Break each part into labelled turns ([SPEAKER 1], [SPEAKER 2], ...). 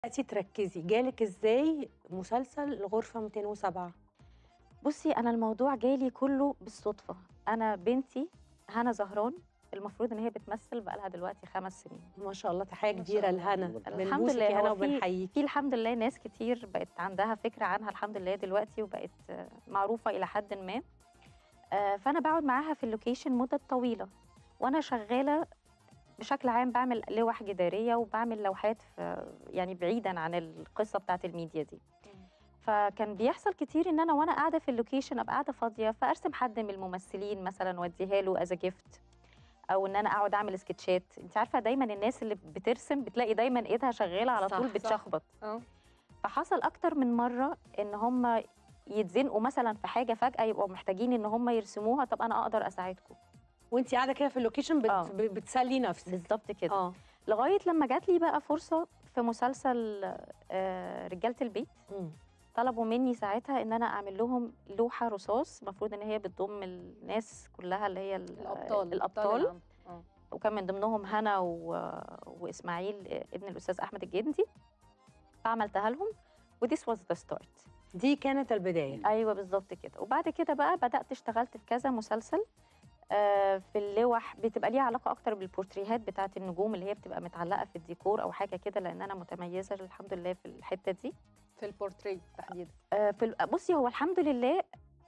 [SPEAKER 1] دلوقتي تركزي جالك ازاي مسلسل الغرفة 207
[SPEAKER 2] بصي انا الموضوع جالي كله بالصدفه انا بنتي هنا زهران المفروض ان هي بتمثل بقى لها دلوقتي خمس سنين
[SPEAKER 1] ما شاء الله تحية
[SPEAKER 3] ما شاء
[SPEAKER 1] كبيرة
[SPEAKER 3] الله.
[SPEAKER 1] لهنا
[SPEAKER 2] الحمد
[SPEAKER 1] بنبوسك
[SPEAKER 2] لله
[SPEAKER 1] يا هنا
[SPEAKER 2] هو في
[SPEAKER 1] وبنحييكي
[SPEAKER 2] في الحمد لله ناس كتير بقت عندها فكره عنها الحمد لله دلوقتي وبقت آه، معروفه الى حد ما آه، فانا بقعد معاها في اللوكيشن مده طويله وانا شغاله بشكل عام بعمل لوح جداريه وبعمل لوحات في يعني بعيدا عن القصه بتاعت الميديا دي فكان بيحصل كتير ان انا وانا قاعده في اللوكيشن ابقى قاعده فاضيه فارسم حد من الممثلين مثلا واديها له از جيفت او ان انا اقعد اعمل سكتشات انت عارفه دايما الناس اللي بترسم بتلاقي دايما ايدها شغاله على
[SPEAKER 1] صح،
[SPEAKER 2] طول
[SPEAKER 1] صح.
[SPEAKER 2] بتشخبط
[SPEAKER 3] اه
[SPEAKER 2] فحصل اكتر من مره ان هم يتزنقوا مثلا في حاجه فجاه يبقوا محتاجين ان هم يرسموها طب انا اقدر اساعدكم
[SPEAKER 1] وانت قاعدة كده في اللوكيشن بت...
[SPEAKER 2] آه.
[SPEAKER 1] ب- بتسلي نفسك
[SPEAKER 2] بالظبط كده
[SPEAKER 1] اه
[SPEAKER 2] لغايه لما جات لي بقى فرصه في مسلسل آه، رجاله البيت
[SPEAKER 1] مم.
[SPEAKER 2] طلبوا مني ساعتها ان انا اعمل لهم لوحه رصاص المفروض ان هي بتضم الناس كلها اللي هي ال-
[SPEAKER 3] الابطال
[SPEAKER 2] الابطال
[SPEAKER 3] العام. اه
[SPEAKER 2] وكان من ضمنهم هنا و... واسماعيل ابن الاستاذ احمد الجندي فعملتها لهم وذيس واز ذا ستارت
[SPEAKER 1] دي كانت البداية
[SPEAKER 2] ايوه بالظبط كده وبعد كده بقى بدات اشتغلت في كذا مسلسل آه، في اللوح بتبقى ليها علاقه اكتر بالبورتريهات بتاعه النجوم اللي هي بتبقى متعلقه في الديكور او حاجه كده لان انا متميزه الحمد لله في الحته دي
[SPEAKER 3] في البورتريه تحديدا
[SPEAKER 2] آه، في ال- بصي هو الحمد لله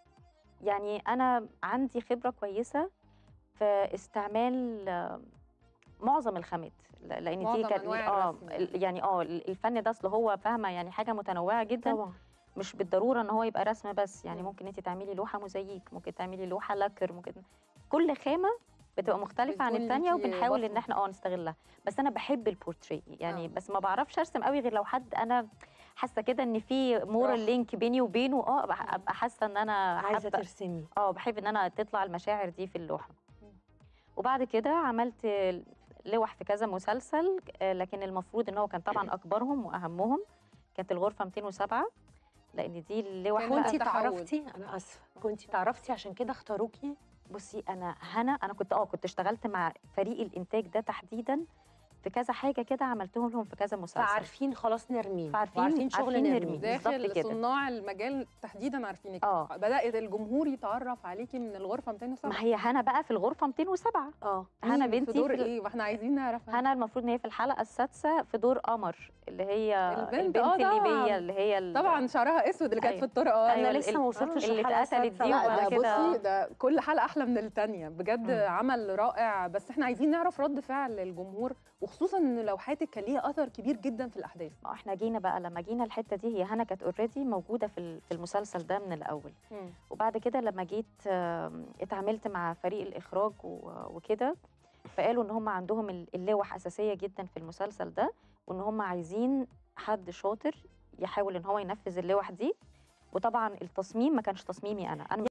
[SPEAKER 2] يعني انا عندي خبره كويسه في استعمال آه، معظم الخامات ل- لان دي
[SPEAKER 3] معظم
[SPEAKER 2] كانت
[SPEAKER 3] أنواع
[SPEAKER 2] اه
[SPEAKER 3] الرسم.
[SPEAKER 2] ال- يعني اه ال- الفن ده اصل هو فاهمه يعني حاجه متنوعه جدا
[SPEAKER 1] طبعا
[SPEAKER 2] مش بالضروره ان هو يبقى رسم بس يعني
[SPEAKER 3] مم.
[SPEAKER 2] ممكن انت تعملي لوحه موزاييك ممكن تعملي لوحه لاكر ممكن كل خامه بتبقى مختلفه عن
[SPEAKER 3] بتكون
[SPEAKER 2] الثانيه
[SPEAKER 3] ليكي
[SPEAKER 2] وبنحاول ان
[SPEAKER 3] بصمة.
[SPEAKER 2] احنا اه نستغلها بس انا بحب البورتري يعني
[SPEAKER 3] آه.
[SPEAKER 2] بس ما بعرفش ارسم قوي غير لو حد انا حاسه كده ان في مورال
[SPEAKER 3] روح.
[SPEAKER 2] لينك بيني وبينه اه أبقى- ابقى حاسه ان انا
[SPEAKER 1] عايزة
[SPEAKER 2] حابة-
[SPEAKER 1] ترسمي
[SPEAKER 2] اه بحب ان انا تطلع المشاعر دي في اللوحه
[SPEAKER 3] مم.
[SPEAKER 2] وبعد كده عملت لوح في كذا مسلسل آه، لكن المفروض ان هو كان طبعا اكبرهم واهمهم كانت الغرفه 207 لان دي اللوح
[SPEAKER 3] كان
[SPEAKER 2] بقى
[SPEAKER 1] كنتي
[SPEAKER 3] التحول.
[SPEAKER 1] تعرفتي انا اسفة كنتي تعرفتي عشان كده اختاروكي
[SPEAKER 2] بصي انا هنا انا كنت اه كنت اشتغلت مع فريق الانتاج ده تحديدا في كذا حاجه كده عملتهم لهم في كذا مسلسل
[SPEAKER 1] فعارفين خلاص نرمين
[SPEAKER 2] فعارفين-
[SPEAKER 1] وعارفين شغل
[SPEAKER 2] عارفين
[SPEAKER 1] نرمين
[SPEAKER 2] نرمين.
[SPEAKER 3] داخل
[SPEAKER 2] بالظبط كده.
[SPEAKER 3] صناع المجال تحديدا عارفينك
[SPEAKER 2] آه.
[SPEAKER 3] بدات الجمهور يتعرف عليكي من الغرفه 207
[SPEAKER 2] ما هي هنا بقى في الغرفه 207
[SPEAKER 1] اه
[SPEAKER 2] هنا
[SPEAKER 3] مين؟
[SPEAKER 2] بنتي
[SPEAKER 3] في دور
[SPEAKER 2] في ال-
[SPEAKER 3] ايه واحنا عايزين نعرف
[SPEAKER 2] هنا المفروض ان هي في الحلقه السادسه في دور قمر اللي هي
[SPEAKER 3] البنت،
[SPEAKER 2] البنت
[SPEAKER 3] آه طبعاً.
[SPEAKER 2] الليبيه اللي هي ال-
[SPEAKER 3] طبعا شعرها اسود اللي كانت في
[SPEAKER 2] أيوة.
[SPEAKER 3] الطرقه
[SPEAKER 2] أيوة،
[SPEAKER 1] انا
[SPEAKER 2] ال-
[SPEAKER 1] لسه ما وصلتش
[SPEAKER 2] اللي
[SPEAKER 1] للحلقة
[SPEAKER 2] اتقتلت
[SPEAKER 1] السادسة
[SPEAKER 2] دي
[SPEAKER 1] بقى.
[SPEAKER 3] لا
[SPEAKER 2] وبعد
[SPEAKER 3] ده
[SPEAKER 2] كده-
[SPEAKER 3] بصي ده كل حلقه احلى من التانية بجد
[SPEAKER 1] مم.
[SPEAKER 3] عمل رائع بس احنا عايزين نعرف رد فعل الجمهور وخصوصا ان لوحاتك كان ليها اثر كبير جدا في الاحداث
[SPEAKER 2] ما احنا جينا بقى لما جينا الحته دي هي هنا كانت اوريدي موجوده في ال- في المسلسل ده من الاول وبعد كده لما جيت آم، اتعاملت مع فريق الاخراج و- وكده فقالوا ان هم عندهم ال- اللوح اساسيه جدا في المسلسل ده وان هم عايزين حد شاطر يحاول ان هو ينفذ اللوح دي وطبعا التصميم ما كانش تصميمي انا انا